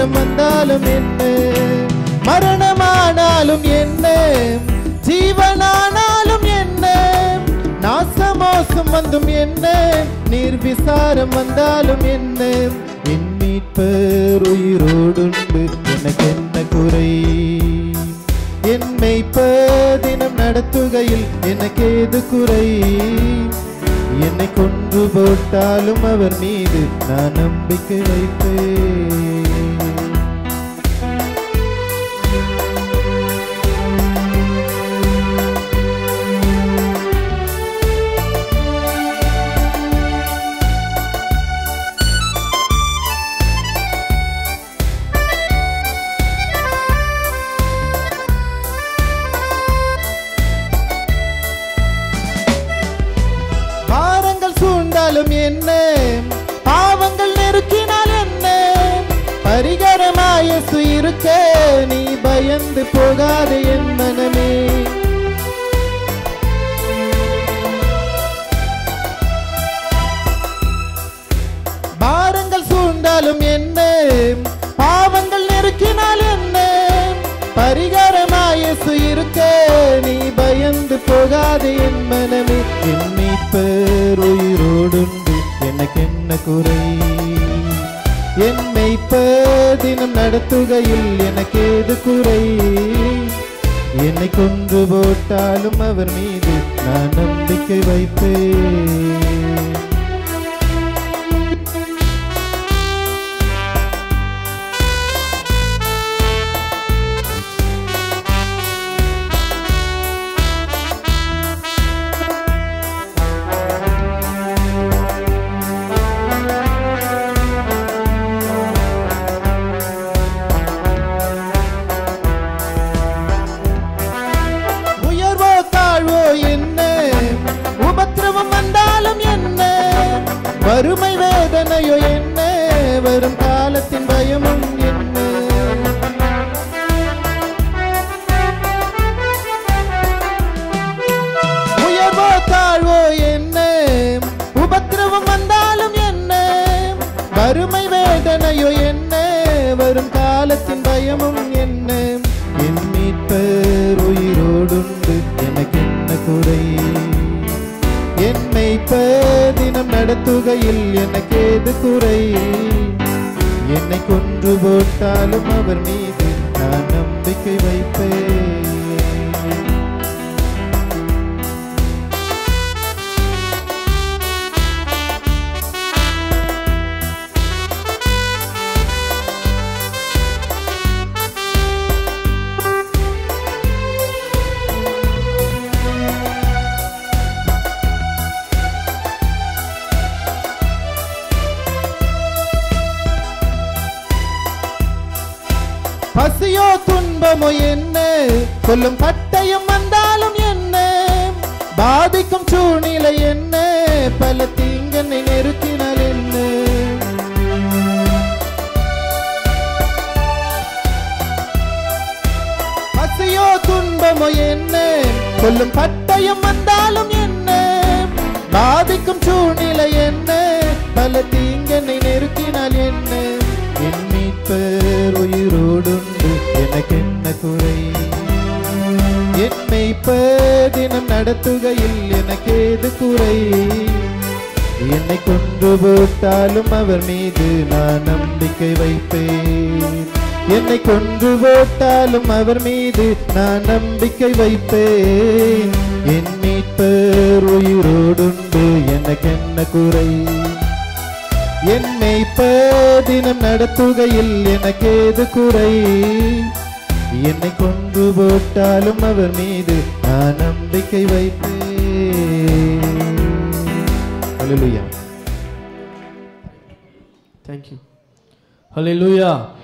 விபரீதம் வந்தாலும் என்ன மரணமானாலும் என்ன ஜீவனானாலும் என்ன நாசமோசம் வந்தும் என்ன நீர் விசாரம் வந்தாலும் என்ன என் மீட்பர் உயிரோடுண்டு எனக்கு என்ன குறை என் மெய்ப்பர் தினம் நடத்துகையில் எனக்கு ஏது குறை என்னை கொன்று போட்டாலும் அவர் மீது நான் நம்பிக்கை வைப்பேன் பாரங்கள் சூழ்ந்தாலும் என்ன பாவங்கள் நெருக்கினால் என்ன பரிகரமாய இருக்க நீ பயந்து போகாதே என் மனமே பாரங்கள் சூழ்ந்தாலும் என்ன பாவங்கள் நெருக்கினால் என்ன பரிகாரமாய இருக்க நீ பயந்து போகாதே என் மனமே என் மீட்பர் உயிரோடுண்டு எனக்கு என்ன குறை என் மெய்ப்பர் தினம் நடத்துகையில் எனக்கு ஏது குறை என்னை கொன்று போட்டாலும் அவர் மீது நான் நம்பிக்கை வைப்பேன் உயர்வோ தாழ்வோ என்ன உபத்திரவம் வந்தாலும் என்ன வறுமை வேதனையோ என்ன வரும் காலத்தின் பயமும் என்ன உயர்வோ தாழ்வோ என்ன உபத்திரவம் வந்தாலும் என்ன வறுமை வேதனையோ என்ன வரும் காலத்தின் பயமும் என்ன என் மீட்பர் உயிரோடுண்டு எனக்கு என்ன குறை என் மெய்ப்பர் தினம் நடத்துகையில் எனக்கு ஏது குறை என்னை கொன்று போட்டாலும் அவர் மீது நான் நம்பிக்கை வைப்பேன் பசியோ துன்பமோ என்ன கொல்லும் பட்டயம் வந்தாலும் என்ன பாதிக்கும் சூழ்நிலை என்ன பல தீங்கனை நெருக்கினால் என்ன பசியோ துன்பமோ என்ன கொல்லும் பட்டயம் வந்தாலும் என்ன பாதிக்கும் சூழ்நிலை என்ன பல தீங்கனை நெருக்கினால் என்ன என் மீட்பர் உயிரோடுண்டு எனக்கு என்ன குறை என் மெய்ப்பர் தினம் நடத்துகையில் எனக்கு ஏது குறை என்னை கொன்று போட்டாலும் அவர் மீது நான் நம்பிக்கை வைப்பேன் என்னை கொன்று போட்டாலும் அவர் மீது நான் நம்பிக்கை வைப்பேன் என் மீட்பர் உயிரோடுண்டு எனக்கு என்ன குறை என் மெய்ப்பர் தினம் நடத்துகையில் எனக்கு ஏது குறை என்னை கொன்று போட்டாலும் அவர் மீது நான் நம்பிக்கை வைப்பேன் Hallelujah. தேங்க்யூ ஹalleluya